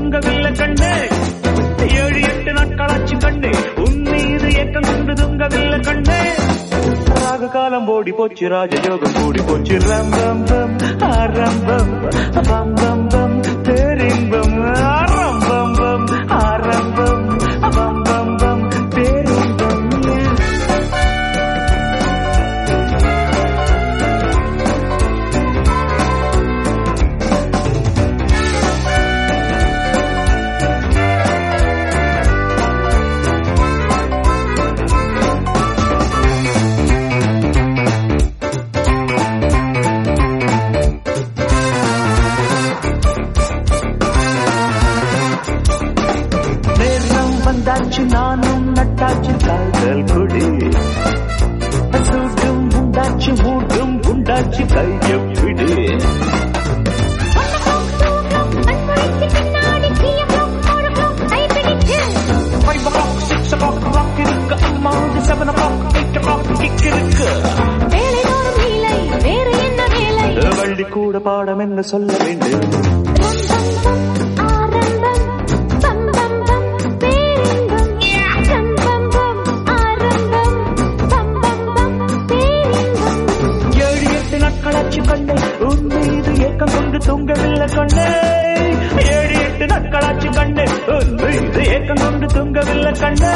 தூங்கவில்லை கண்ணே ஏழு எட்டு நாட்களாச்சு கண்ணே உன் மீது ஏக்கம் கொண்டு தூங்கவில்லை கண்ணே ராக காலம் ஓடி போச்சு ராஜயோகம் கூடி போச்சு ரம் பம் பம் ஆரம்பம் பம் பம் பம் பேரின்பம் ஆரம்பம் பம் ஆரம்பம் பம் பம் பம் பேரின்பம் நேரம் வந்தாச்சு நானும் நட்டாச்சு காதல் கொடி சூட்டும் உண்டாச்சு மூட்டும் உண்டாச்சு கையை விடு five o'clock six o'clock rock இருக்கு அம்மா seven o'clock eight o'clock kick இருக்கு வள்ளி கூட பாடம் என்ன சொல்ல வேண்டும் ஏழு எட்டு நாட்களாச்சு கண்ணே உன் மீது ஏக்கம் கொண்டு தூங்கவில்லை கண்ணே ஏழு எட்டு நாட்களாச்சு கண்ணே உன் மீது ஏக்கம் கொண்டு தூங்கவில்லை கண்ணே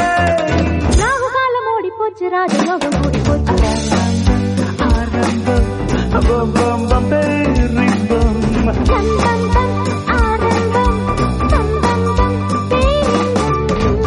ராஜயோகம் கூடி போச்சு ஆரம்பம் பம் பம் பம் பேரின்பம் தம் தம் தம் ஆரம்பம் தம் தம் தம் பேரின்பம்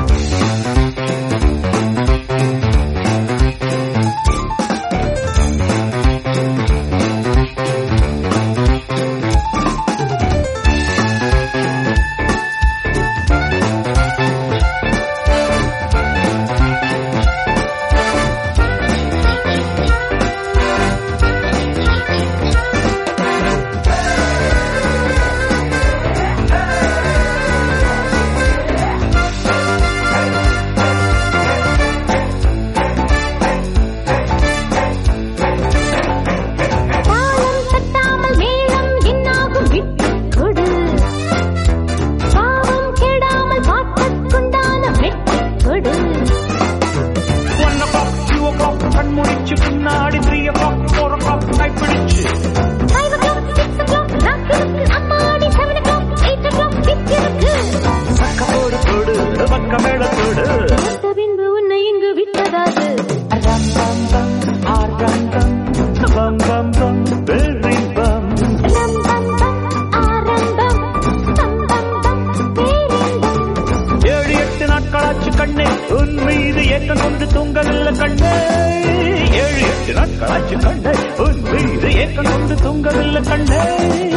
தாளம் தட்டாமல் மேளம் என்னாகும் விட்டுக் கொடு பாவம் கெடாமல் பாட்டுக்குண்டான வெட்டிக் கொடு one o'clock two o'clock கண் முடிச்சு பின்னாடி three o'clock four o'clock கைப்பிடிச்சு five o'clock six o'clock rock இருக்கு அம்மாடி seven o'clock eight o'clock kick இருக்கு பக்கமோடு போடு பக்க மேளத்தோடு பார்த்த பின்பு உன்னை இங்கு விட்டதாது ரம் பம் பம் ஆரம்பம் பம் பம் பம் பேரின்பம் ரம் பம் பம் ஆரம்பம் தம் தம் தம் பேரின்பம் ஏழு எட்டு நாட்களாச்சு கண்ணே உன் மீது ஏக்கம் கொண்டு தூங்கவில்லை கண்ணே ஏழு எட்டு நாட்களாச்சு கண்ணே உன் மீது ஏக்கம் கொண்டு தூங்கவில்லை கண்ணே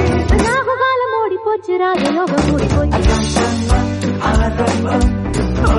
ராகு காலம் ஓடி போச்சு ராஜயோகம் கூடி போச்சு ஆரம்பம்